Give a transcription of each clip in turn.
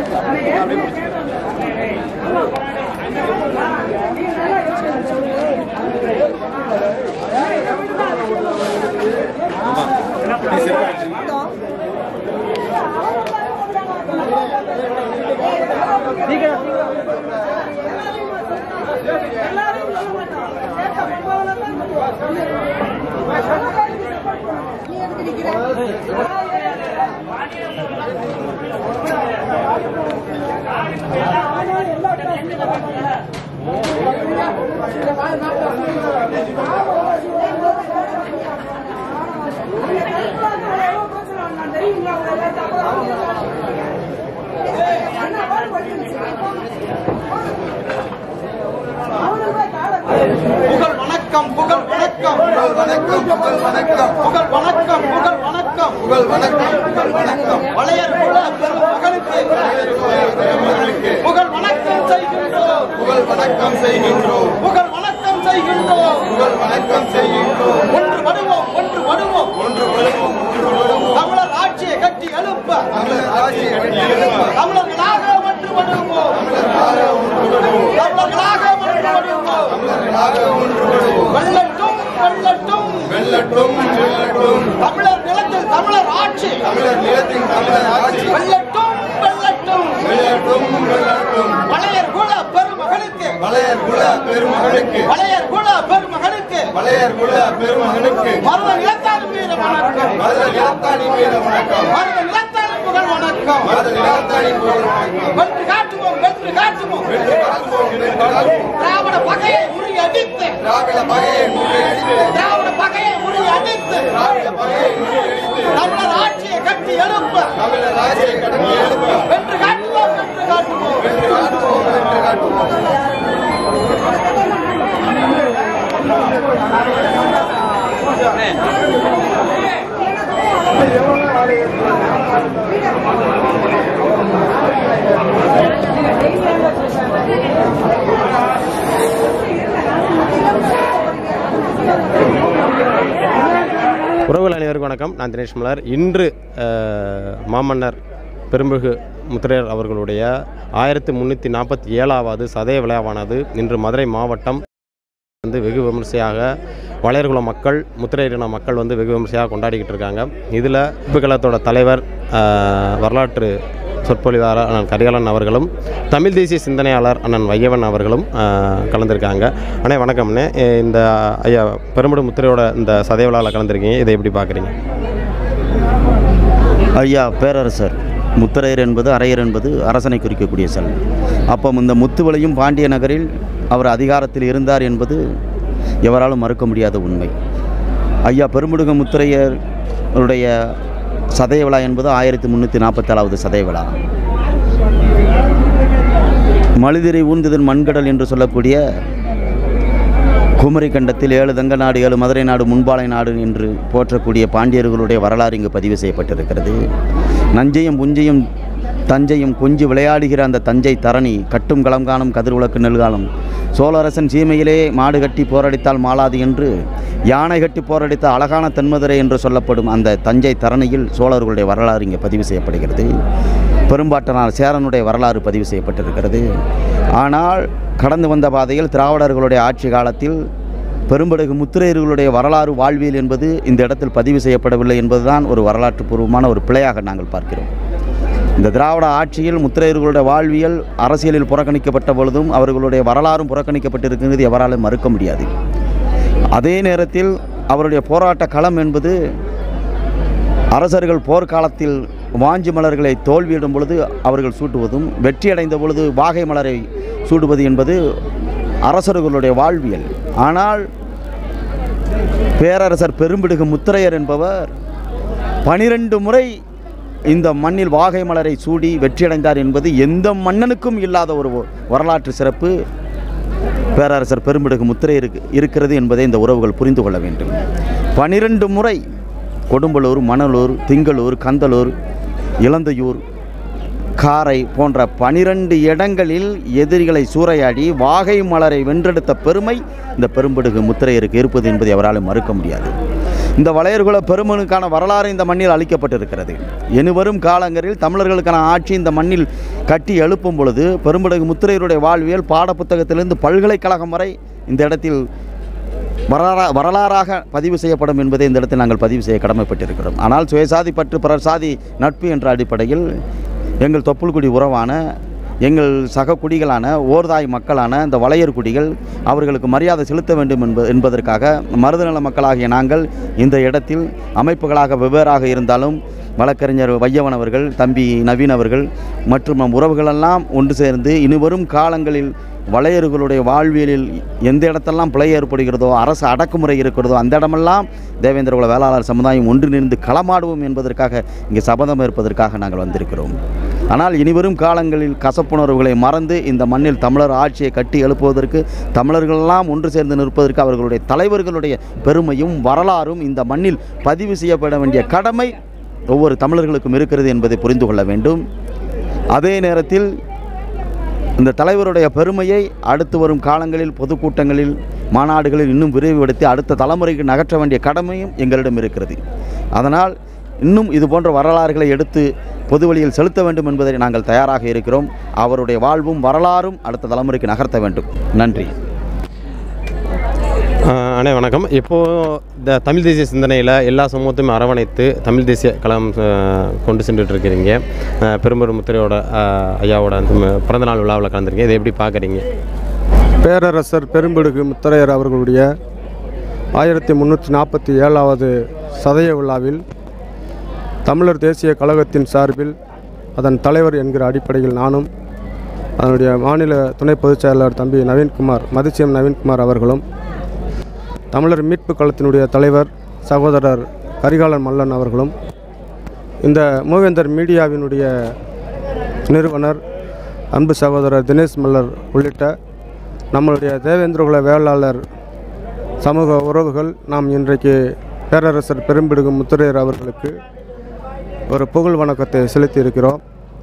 புகழ் வணக்கம் புகழ் வணக்கம் புகழ் வணக்கம் புகழ் வணக்கம் புகழ் வணக்கம் புகழ் வணக்கம் புகழ் வணக்கம் புகழ் வணக்கம் வளையர் குல பெரும் மகனுக்கு புகழ் வணக்கம் செய்கின்றோம் புகழ் வணக்கம் செய்கின்றோம் புகழ் வணக்கம் செய்கின்றோம் புகழ் வணக்கம் செய்கின்றோம் ஒன்று வருவோம் ஒன்று வருவோம் ஒன்று வருவோம் தமிழர் ஆட்சியை கட்டி எழுப்ப தமிழர் ஆட்சியை கட்டி எழுப்ப தமிழர்களாக ஒன்று வருவோம் தமிழர்களாக ஒன்று வருவோம் வெள்ளட்டும் வெள்ளட்டும் வெல்லட்டும் வெல்லட்டும் தமிழர் நிலத்தில் தமிழர் ஆட்சி தமிழர் நிலத்தின் தமிழர் ஆட்சி வெள்ளட்டும் வெள்ளட்டும் வெல்லட்டும் வெல்லட்டும் வளையர் குல பெருமகனுக்கு வளையர் குல பெருமகனுக்கு வளையர் குல பெருமகனுக்கு வளையர் குல பெருமகனுக்கு மருத நிலத்தால் வீர வணக்கம் மருத நிலத்தாணி வீர வணக்கம் மருத நிலத்தால் புகழ் வணக்கம் மருத நிலத்தாணி புகழ் வணக்கம் வென்று காட்டுவோம் வென்று காட்டுவோம் வென்று காப்போம் வென்று காப்போம் திராவிட பகையை முறியடித்து திராவிட பகையை முறியடித்து திராவிட பகையை முறியடித்து திராவிட பகையை முறியடித்து தமிழர் ஆட்சியை கட்டி எழுப்ப தமிழர் ஆட்சியை கடந்து எழுப்ப வென்று காட்டுவோம் வென்று காட்டுவோம் வென்று காட்டுவோம் வென்று காட்டுவோம் உறவுகள் அனைவருக்கும் வணக்கம் நான் தினேஷ் மலர் இன்று அஹ், மாமன்னர் பெரும்புகு முத்திரையர் அவர்களுடைய ஆயிரத்தி முந்நூற்றி நாற்பத்தி ஏழாவது சதய விழாவானது இன்று மதுரை மாவட்டம் வந்து வெகு விமர்சையாக வளையர்குல மக்கள் முத்திரையின மக்கள் வந்து வெகு விமர்சையாக கொண்டாடிக்கிட்டு இருக்காங்க இதில் உப்புக்கழகத்தோட தலைவர் அஹ், வரலாற்று சொற்பொழிவாளர் அண்ணன் கரிகாலன் அவர்களும் தமிழ் தேசிய சிந்தனையாளர் அண்ணன் வையவன் அவர்களும் அஹ், கலந்துருக்காங்க அண்ணே வணக்கம்ண்ணே அஹ் இந்த ஐயா பெரும்படு முத்திரையோட இந்த சதய விழாவில் கலந்துருக்கீங்க இதை எப்படி பார்க்குறீங்க ஐயா பேரரசர் முத்தரையர் என்பது அரையர் என்பது அரசனை குறிக்கக்கூடிய சொல் அப்போ இந்த முத்துவளையும் பாண்டிய நகரில் அவர் அதிகாரத்தில் இருந்தார் என்பது எவராலும் மறுக்க முடியாத உண்மை ஐயா பெருமுடுக முத்தரையருடைய சதய விழா என்பது ஆயிரத்தி முந்நூற்றி நாற்பத்தேழாவது சதய விழா மழுதிரை ஊர்ந்ததன் மண்கடல் என்று சொல்லக்கூடிய குமரி கண்டத்தில் ஏழு தங்க நாடு ஏழு மதுரை நாடு முன்பாலை நாடு என்று போற்றக்கூடிய பாண்டியர்களுடைய வரலாறு இங்கு பதிவு செய்யப்பட்டிருக்கிறது நஞ்சையும் புஞ்சையும் தஞ்சையும் கொஞ்சி விளையாடுகிற அந்த தஞ்சை தரணி கட்டும் களம் காணும் கதிர்விளக்கு நெல்காலம் சோழரசன் சீமையிலே மாடு கட்டி போரடித்தால் மாளாது என்று யானை கட்டி போரடித்த அழகான தென்மதுரை என்று சொல்லப்படும் அந்த தஞ்சை தரணியில் சோழர்களுடைய வரலாறு இங்கே பதிவு செய்யப்படுகிறது பெரும்பாட்டனார் சேரனுடைய வரலாறு பதிவு செய்யப்பட்டிருக்கிறது ஆனால் கடந்து வந்த பாதையில் திராவிடர்களுடைய ஆட்சி காலத்தில் பெரும்படுகு முத்திரையர்களுடைய வரலாறு வாழ்வியல் என்பது இந்த இடத்தில் பதிவு செய்யப்படவில்லை என்பதுதான் ஒரு வரலாற்று பூர்வமான ஒரு பிழையாக நாங்கள் பார்க்கிறோம் இந்த திராவிட ஆட்சியில் முத்திரையர்களுடைய வாழ்வியல் அரசியலில் புறக்கணிக்கப்பட்ட பொழுதும் அவர்களுடைய வரலாறும் புறக்கணிக்கப்பட்டிருக்கிறது எவராலும் மறுக்க முடியாது அதே நேரத்தில் அவருடைய போராட்ட களம் என்பது அரசர்கள் போர்க்காலத்தில் வாஞ்சி மலர்களை தோல்வியிடும் பொழுது அவர்கள் சூட்டுவதும் வெற்றியடைந்த பொழுது வாகை மலரை சூடுவது என்பது அரசர்களுடைய வாழ்வியல் ஆனால் பேரரசர் பெரும்பிடுகு முத்திரையர் என்பவர் பனிரெண்டு முறை இந்த மண்ணில் வாகை மலரை சூடி வெற்றியடைந்தார் என்பது எந்த மன்னனுக்கும் இல்லாத ஒரு வரலாற்று சிறப்பு பேரரசர் பெரும்பிடுகு முத்திரையருக்கு இருக்கிறது என்பதை இந்த உறவுகள் புரிந்து கொள்ள வேண்டும் பனிரெண்டு முறை கொடும்பலூர் மணலூர் திங்களூர் கந்தலூர் இளந்தையூர் காரை போன்ற பனிரெண்டு இடங்களில் எதிரிகளை சூறையாடி வாகை மலரை வென்றெடுத்த பெருமை இந்த பெரும்படுகு முத்திரையருக்கு இருப்பது என்பதை அவரால் மறுக்க முடியாது இந்த வளையர்குல பெருமனுக்கான வரலாறு இந்த மண்ணில் அளிக்கப்பட்டிருக்கிறது இனிவரும் காலங்களில் தமிழர்களுக்கான ஆட்சி இந்த மண்ணில் கட்டி எழுப்பும் பொழுது பெரும்படகு முத்திரையருடைய வாழ்வியல் பாடப்புத்தகத்திலிருந்து பல்கலைக்கழகம் வரை இந்த இடத்தில் வரலாறா வரலாறாக பதிவு செய்யப்படும் என்பதை இந்த இடத்தில் நாங்கள் பதிவு செய்ய கடமைப்பட்டிருக்கிறோம் ஆனால் சுயசாதி பற்று பிறர் சாதி நட்பு என்ற அடிப்படையில் எங்கள் தொப்புள்குடி உறவான எங்கள் சக குடிகளான ஓர்தாய் மக்களான இந்த வளையர் குடிகள் அவர்களுக்கு மரியாதை செலுத்த வேண்டும் என்ப என்பதற்காக மருதநல மக்களாகிய நாங்கள் இந்த இடத்தில் அமைப்புகளாக வெவ்வேறாக இருந்தாலும் வழக்கறிஞர் வையவன் அவர்கள் தம்பி நவீன் அவர்கள் மற்றும் நம் உறவுகளெல்லாம் ஒன்று சேர்ந்து இனிவரும் காலங்களில் வளையர்களுடைய வாழ்வியலில் எந்த இடத்தெல்லாம் பிழை ஏற்படுகிறதோ அரசு அடக்குமுறை இருக்கிறதோ அந்த இடமெல்லாம் தேவேந்திரகுல வேளாளர் சமுதாயம் ஒன்றிணைந்து களமாடுவோம் என்பதற்காக இங்கே சபதம் இருப்பதற்காக நாங்கள் வந்திருக்கிறோம் ஆனால் இனிவரும் காலங்களில் கசப்புணர்வுகளை மறந்து இந்த மண்ணில் தமிழர் ஆட்சியை கட்டி எழுப்புவதற்கு தமிழர்களெல்லாம் ஒன்று சேர்ந்து நிற்பதற்கு அவர்களுடைய தலைவர்களுடைய பெருமையும் வரலாறும் இந்த மண்ணில் பதிவு செய்யப்பட வேண்டிய கடமை ஒவ்வொரு தமிழர்களுக்கும் இருக்கிறது என்பதை புரிந்து கொள்ள வேண்டும் அதே நேரத்தில் இந்த தலைவருடைய பெருமையை அடுத்து வரும் காலங்களில் பொதுக்கூட்டங்களில் மாநாடுகளில் இன்னும் விரிவுபடுத்தி அடுத்த தலைமுறைக்கு நகற்ற வேண்டிய கடமையும் எங்களிடம் இருக்கிறது அதனால் இன்னும் இது போன்ற வரலாறுகளை எடுத்து பொது வழியில் செலுத்த வேண்டும் என்பதை நாங்கள் தயாராக இருக்கிறோம் அவருடைய வாழ்வும் வரலாறும் அடுத்த தலைமுறைக்கு நகர்த்த வேண்டும் நன்றி ஆஹ் அண்ணே வணக்கம் இப்போது இந்த தமிழ் தேசிய சிந்தனையில் எல்லா சமூகத்தையும் அரவணைத்து தமிழ் தேசிய கழகம் ஆஹ் கொண்டு சென்றுட்டு இருக்கிறீங்க ஆஹ் பெரும்பெரும் முத்திரையோட ஆஹ் ஐயாவோட அந்த ம- பிறந்தநாள் விழாவில் கலந்துருக்கீங்க இதை எப்படி பார்க்குறீங்க பேரரசர் பெரும்பிடுகு முத்தரையர் அவர்களுடைய ஆயிரத்தி முந்நூற்றி நாற்பத்தி ஏழாவது சதய விழாவில் தமிழர் தேசிய கழகத்தின் சார்பில் அதன் தலைவர் என்கிற அடிப்படையில் நானும் அதனுடைய மாநில துணை பொதுச் செயலாளர் தம்பி நவீன்குமார் மதிச்சியம் நவீன்குமார் அவர்களும் தமிழர் மீட்பு களத்தினுடைய தலைவர் சகோதரர் கரிகாலன் மல்லன் அவர்களும் இந்த மூவேந்தர் மீடியாவினுடைய நிறுவனர் அன்பு சகோதரர் தினேஷ் மல்லர் உள்ளிட்ட நம்மளுடைய தேவேந்திரகுல வேளாளர் சமூக உறவுகள் நாம் இன்றைக்கு பேரரசர் பெரும்பிடுகு முத்துரையர் அவர்களுக்கு ஒரு புகழ் வணக்கத்தை செலுத்தி இருக்கிறோம்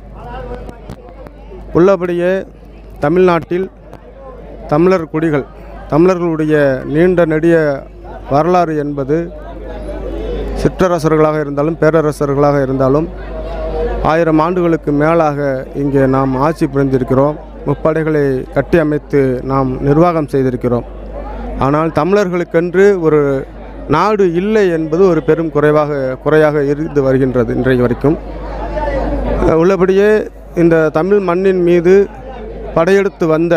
உள்ளபடியே தமிழ்நாட்டில் தமிழர் குடிகள் தமிழர்களுடைய நீண்ட நெடிய வரலாறு என்பது சிற்றரசர்களாக இருந்தாலும் பேரரசர்களாக இருந்தாலும் ஆயிரம் ஆண்டுகளுக்கு மேலாக இங்கே நாம் ஆட்சி புரிந்திருக்கிறோம் முப்படைகளை கட்டி அமைத்து நாம் நிர்வாகம் செய்திருக்கிறோம் ஆனால் தமிழர்களுக்கென்று ஒரு நாடு இல்லை என்பது ஒரு பெரும் குறைவாக குறையாக இருந்து வருகின்றது இன்றைய வரைக்கும் அஹ் உள்ளபடியே இந்த தமிழ் மண்ணின் மீது படையெடுத்து வந்த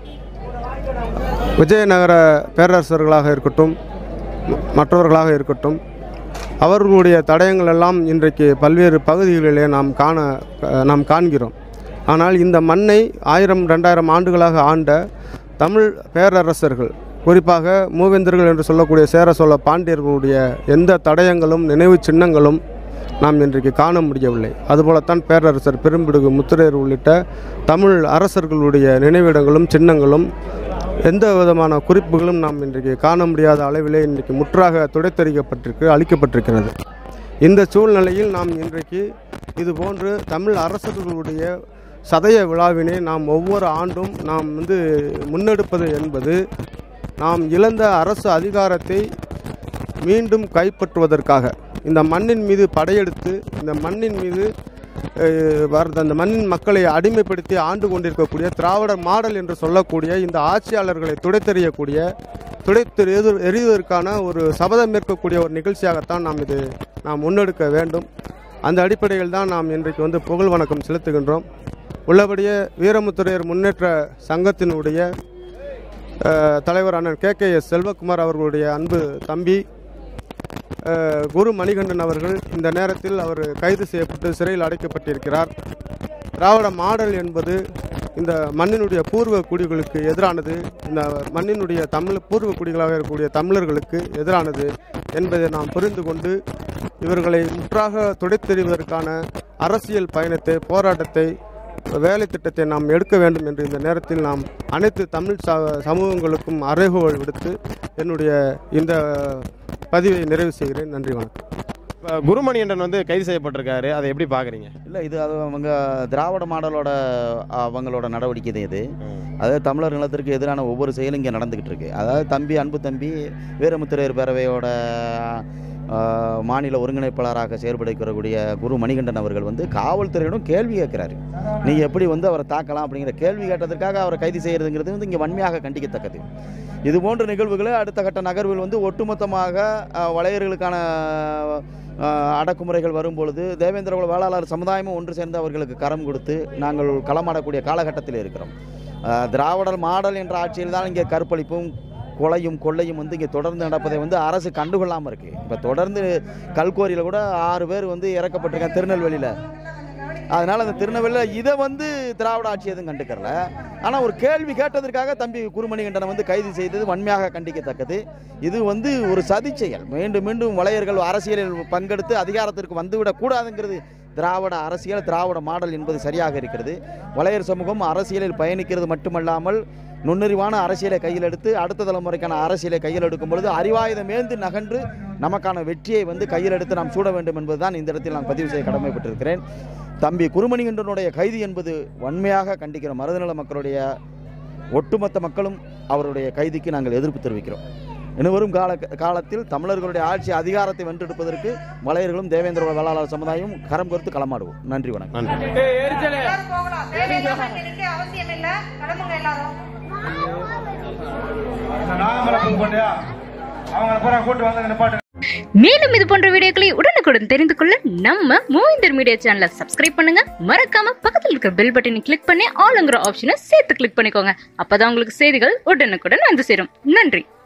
விஜயநகர பேரரசர்களாக இருக்கட்டும் ம- மற்றவர்களாக இருக்கட்டும் அவர்களுடைய தடயங்கள் எல்லாம் இன்றைக்கு பல்வேறு பகுதிகளிலே நாம் காண அஹ், நாம் காண்கிறோம் ஆனால் இந்த மண்ணை ஆயிரம் ரெண்டாயிரம் ஆண்டுகளாக ஆண்ட தமிழ் பேரரசர்கள் குறிப்பாக மூவேந்தர்கள் என்று சொல்லக்கூடிய சேர சோழ பாண்டியர்களுடைய எந்த தடயங்களும் நினைவு சின்னங்களும் நாம் இன்றைக்கு காண முடியவில்லை அதுபோலத்தான் பேரரசர் பெரும்பிடுகு முத்திரையர் உள்ளிட்ட தமிழ் அரசர்களுடைய நினைவிடங்களும் சின்னங்களும் எந்த விதமான குறிப்புகளும் நாம் இன்றைக்கு காண முடியாத அளவிலே இன்றைக்கு முற்றாக துடைத்தறிக்கப்பட்டிருக்கு அளிக்கப்பட்டிருக்கிறது இந்த சூழ்நிலையில் நாம் இன்றைக்கு இதுபோன்று தமிழ் அரசர்களுடைய சதய விழாவினை நாம் ஒவ்வொரு ஆண்டும் நாம் வந்து முன்னெடுப்பது என்பது நாம் இழந்த அரசு அதிகாரத்தை மீண்டும் கைப்பற்றுவதற்காக இந்த மண்ணின் மீது படையெடுத்து இந்த மண்ணின் மீது அஹ், வர- அந்த மண்ணின் மக்களை அடிமைப்படுத்தி ஆண்டு கொண்டிருக்கக்கூடிய திராவிட மாடல் என்று சொல்லக்கூடிய இந்த ஆட்சியாளர்களை துடைத்தெறியக்கூடிய துடைத்து எதிர் எறிவதற்கான ஒரு சபதம் ஏற்கக்கூடிய ஒரு நிகழ்ச்சியாகத்தான் நாம் இது நாம் முன்னெடுக்க வேண்டும் அந்த அடிப்படையில் தான் நாம் இன்றைக்கு வந்து புகழ் வணக்கம் செலுத்துகின்றோம் உள்ளபடியே வீரமுத்துரையர் முன்னேற்ற சங்கத்தினுடைய அஹ், தலைவர் அண்ணன் கே கே எஸ் செல்வகுமார் அவர்களுடைய அன்பு தம்பி அஹ், குரு மணிகண்டன் அவர்கள் இந்த நேரத்தில் அவர் கைது செய்யப்பட்டு சிறையில் அடைக்கப்பட்டிருக்கிறார் திராவிட மாடல் என்பது இந்த மண்ணினுடைய பூர்வ குடிகளுக்கு எதிரானது இந்த மண்ணினுடைய தமிழ் பூர்வ குடிகளாக இருக்கக்கூடிய தமிழர்களுக்கு எதிரானது என்பதை நாம் புரிந்து கொண்டு இவர்களை முற்றாக துடைத்தெறிவதற்கான அரசியல் பயணத்தை போராட்டத்தை வேலை திட்டத்தை நாம் எடுக்க வேண்டும் என்று இந்த நேரத்தில் நாம் அனைத்து தமிழ் ச சமூகங்களுக்கும் அறைகோல் விடுத்து என்னுடைய இந்த பதிவை நிறைவு செய்கிறேன் நன்றி வணக்கம் இப்போ குருமணியண்டன் வந்து கைது செய்யப்பட்டிருக்காரு அதை எப்படி பார்க்குறீங்க இல்லை இது அது அவங்க திராவிட மாடலோட அவங்களோட நடவடிக்கை தான் இது அதாவது தமிழர் நிலத்திற்கு எதிரான ஒவ்வொரு செயலும் இங்கே நடந்துக்கிட்டு இருக்கு அதாவது தம்பி அன்பு தம்பி வீரமுத்திரையர் பேரவையோட ஆஹ், மாநில ஒருங்கிணைப்பாளராக செயல்படுத்தக்கூடிய குரு மணிகண்டன் அவர்கள் வந்து காவல்துறையிடம் கேள்வி கேட்குறாரு நீங்கள் எப்படி வந்து அவரை தாக்கலாம் அப்படிங்கிற கேள்வி கேட்டதற்காக அவரை கைது செய்கிறதுங்கிறது வந்து இங்கே வன்மையாக கண்டிக்கத்தக்கது இது போன்ற நிகழ்வுகளை அடுத்த கட்ட நகர்வில் வந்து ஒட்டுமொத்தமாக ஆஹ், வளையர்களுக்கான ஆஹ், அடக்குமுறைகள் வரும்பொழுது தேவேந்திரகுல வேளாளர் சமுதாயமும் ஒன்று சேர்ந்து அவர்களுக்கு கரம் கொடுத்து நாங்கள் களமாடக்கூடிய காலகட்டத்தில் இருக்கிறோம் ஆஹ், திராவிடர் மாடல் என்ற ஆட்சியில் தான் இங்கே கற்பழிப்பும் கொலையும் கொள்ளையும் வந்து இங்கே தொடர்ந்து நடப்பதை வந்து அரசு கண்டுகொள்ளாமல் இருக்குது இப்போ தொடர்ந்து கல்கோரியில் கூட ஆறு பேர் வந்து இறக்கப்பட்டிருக்காங்க திருநெல்வேலியில் அதனால் அந்த திருநெல்வேலியில் இதை வந்து திராவிட ஆட்சி எதுவும் கண்டுக்கறல ஆனால் ஒரு கேள்வி கேட்டதற்காக தம்பி குருமணிகண்டனை வந்து கைது செய்தது வன்மையாக கண்டிக்கத்தக்கது இது வந்து ஒரு சதி செயல் மீண்டும் மீண்டும் வளையர்கள் அரசியலில் பங்கெடுத்து அதிகாரத்திற்கு வந்துவிடக் கூடாதுங்கிறது திராவிட அரசியல் திராவிட மாடல் என்பது சரியாக இருக்கிறது வளையர் சமூகம் அரசியலில் பயணிக்கிறது மட்டுமல்லாமல் நுண்ணறிவான அரசியலை கையில் எடுத்து அடுத்த தலைமுறைக்கான அரசியலை கையில் எடுக்கும் பொழுது அறிவாயுதம் ஏந்து நகன்று நமக்கான வெற்றியை வந்து கையில் எடுத்து நாம் சூட வேண்டும் என்பதுதான் இந்த இடத்தில் நான் பதிவு செய்ய கடமைப்பட்டிருக்கிறேன் தம்பி குருமணிகண்டனுடைய கைது என்பது வன்மையாக கண்டிக்கிறோம் மருதநல மக்களுடைய ஒட்டுமொத்த மக்களும் அவருடைய கைதுக்கு நாங்கள் எதிர்ப்பு தெரிவிக்கிறோம் இனி வரும் கால காலத்தில் தமிழர்களுடைய ஆட்சி அதிகாரத்தை வென்றெடுப்பதற்கு மலையர்களும் தேவேந்திர வேளாளர் சமுதாயம் கரம் கொடுத்து களமாடுவோம் நன்றி வணக்கம் நன்றி எல்லாரும் போகலாம் தேவையில்லாம இங்க நிக்க அவசியம் இல்ல கிளம்புங்க எல்லாரும் நாகமலை கொண்டியா அவங்க பூரா கூட்டு வந்து நிப்பாட்டு மேலும் இது போன்ற வீடியோக்களை உடனுக்குடன் தெரிந்து கொள்ள நம்ம மூவிந்தர் மீடியா சேனலை சப்ஸ்கிரைப் பண்ணுங்க மறக்காம பக்கத்தில் இருக்கிற பெல் பட்டனை கிளிக் பண்ணி ஆளுங்கிற ஆப்ஷனை சேர்த்து கிளிக் பண்ணிக்கோங்க அப்பதான் உங்களுக்கு செய்திகள் உடனுக்குடன் வந்து சேரும் நன்றி